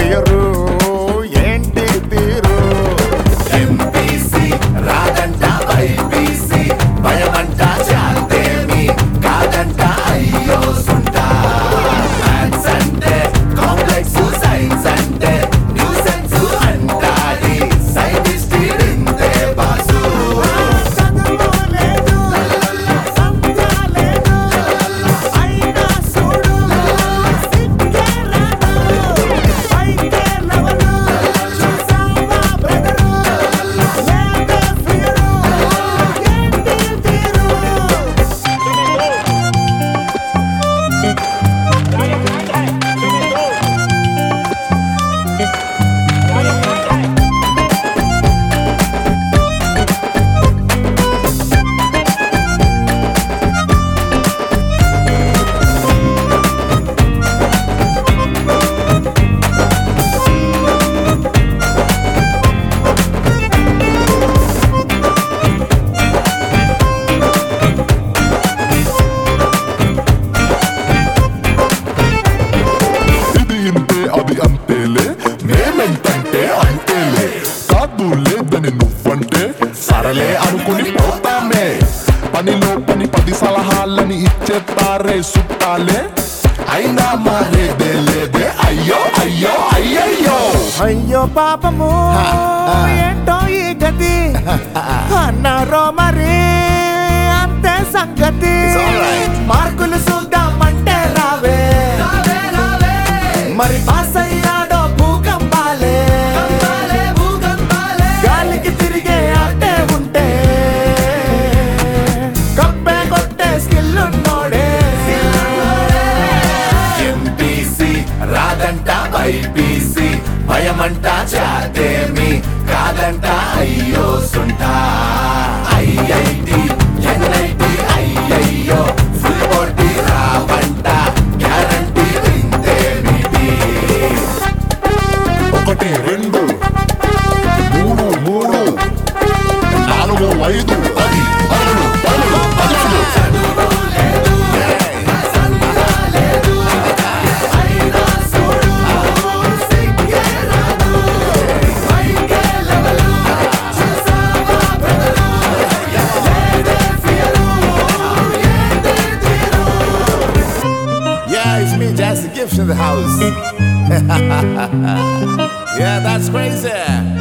Fear ఏంటి తీరు MPC రాదంట ఐపీసీ భయమంట చాతేమి కాదంట అయ్యో సుంట మ్యాథ్స్ అంటే కాంప్లెక్స్ సైన్స్ అంటే న్యూసెన్స్ అంటాడి సైంటిస్ట్ ఇంతే బాసు చదువులేదు సంధ్యాలేదు అయినా చూడు సిగ్గే రాదు పైకే లవలు చూసావా బ్రదరు లేదే ఫియరు ఏంటి తీరు ఇది ఇంతే అది అంతేలే మేమెంతంటే అంతేలే కాదు లేదని నువ్వంటే సరలే అనుకుని పోతామే పనిలో పని పది సలహాలని ఇచ్చేస్తారే సుట్టాలే అయినా మారేదే లేదే అయ్యో అయ్యో అయ్యయ్యో అయ్యో పాపము ఏంటో ఈ గతి అన్నారో మరి అంతే సంగతి It's alright. మార్కులు చూద్దామంటే రావే మరి పాస్ అయ్యాడో భూకంపాలే గాలికి తిరిగే ఆటే ఉంటే కప్పే కొట్టే స్కిల్ ఉన్నోడే ఎంపీసీ రాదంట ఐపీసీ భయమంట చాతేమి కాదంట అయ్యో సుంట ఐఐటి ఎన్ఐటి అయ్యయ్యో ఫుల్ కొట్టి రావంట గ్యారంటీ ఇంతేమిటి ఒకటి రెండు మూడు మూడు నాలుగు ఐదు పది పనులు పనులు పదులు Yeah, it's me, Jazzy Gift in the house. yeah, that's crazy.